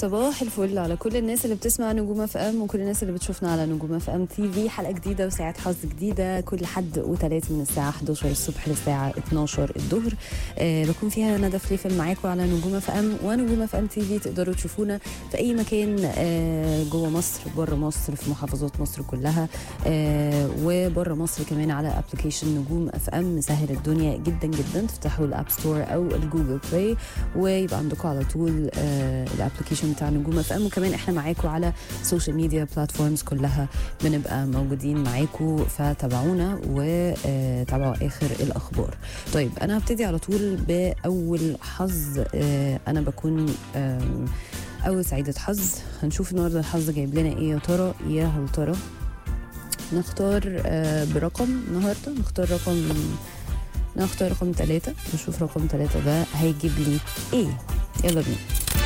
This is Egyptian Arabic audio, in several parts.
صباح الفل على كل الناس اللي بتسمع نجوم اف ام وكل الناس اللي بتشوفنا على نجوم اف ام تي في حلقه جديده وساعات حظ جديده كل حد وثلاث من الساعه 11 الصبح للساعه 12 الظهر آه بكون فيها ندى فليفل معاكم على نجوم اف ام ونجوم اف ام تي في تقدروا تشوفونا في اي مكان آه جوه مصر بره مصر في محافظات مصر كلها آه وبره مصر كمان على ابلكيشن نجوم اف ام مسهل الدنيا جدا جدا تفتحوا الاب ستور او الجوجل بلاي ويبقى عندكم على طول آه الابلكيشن بتاع نجوم اف ام وكمان احنا معاكم على سوشيال ميديا بلاتفورمز كلها بنبقى موجودين معاكم فتابعونا وتابعوا اخر الاخبار طيب انا هبتدي على طول باول حظ آه انا بكون آم، اول سعيده حظ هنشوف النهارده الحظ جايب لنا ايه يا ترى يا هل ترى نختار آه، برقم النهارده نختار رقم نختار رقم ثلاثة نشوف رقم ثلاثة ده هيجيب لي ايه يلا بينا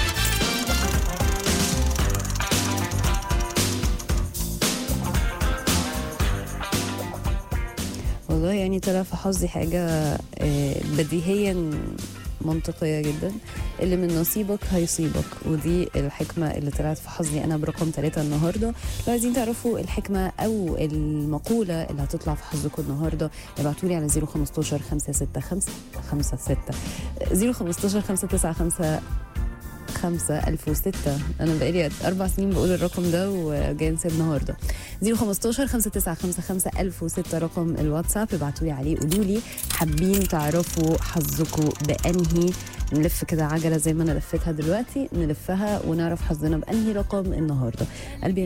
والله يعني طلع في حظي حاجة آه، بديهيا منطقية جدا اللي من نصيبك هيصيبك ودي الحكمة اللي طلعت في حظي أنا برقم ثلاثة النهاردة لو عايزين تعرفوا الحكمة أو المقولة اللي هتطلع في حظكم النهاردة ابعتوا لي على 015 565 56 015 595 خمسة ألف وستة أنا بقالي أربع سنين بقول الرقم ده وجاي نسيب النهاردة 015 595 ألف وستة رقم الواتساب ابعتوا لي عليه قولوا لي حابين تعرفوا حظكم بأنهي نلف كده عجلة زي ما أنا لفتها دلوقتي نلفها ونعرف حظنا بأنهي رقم النهاردة قلبي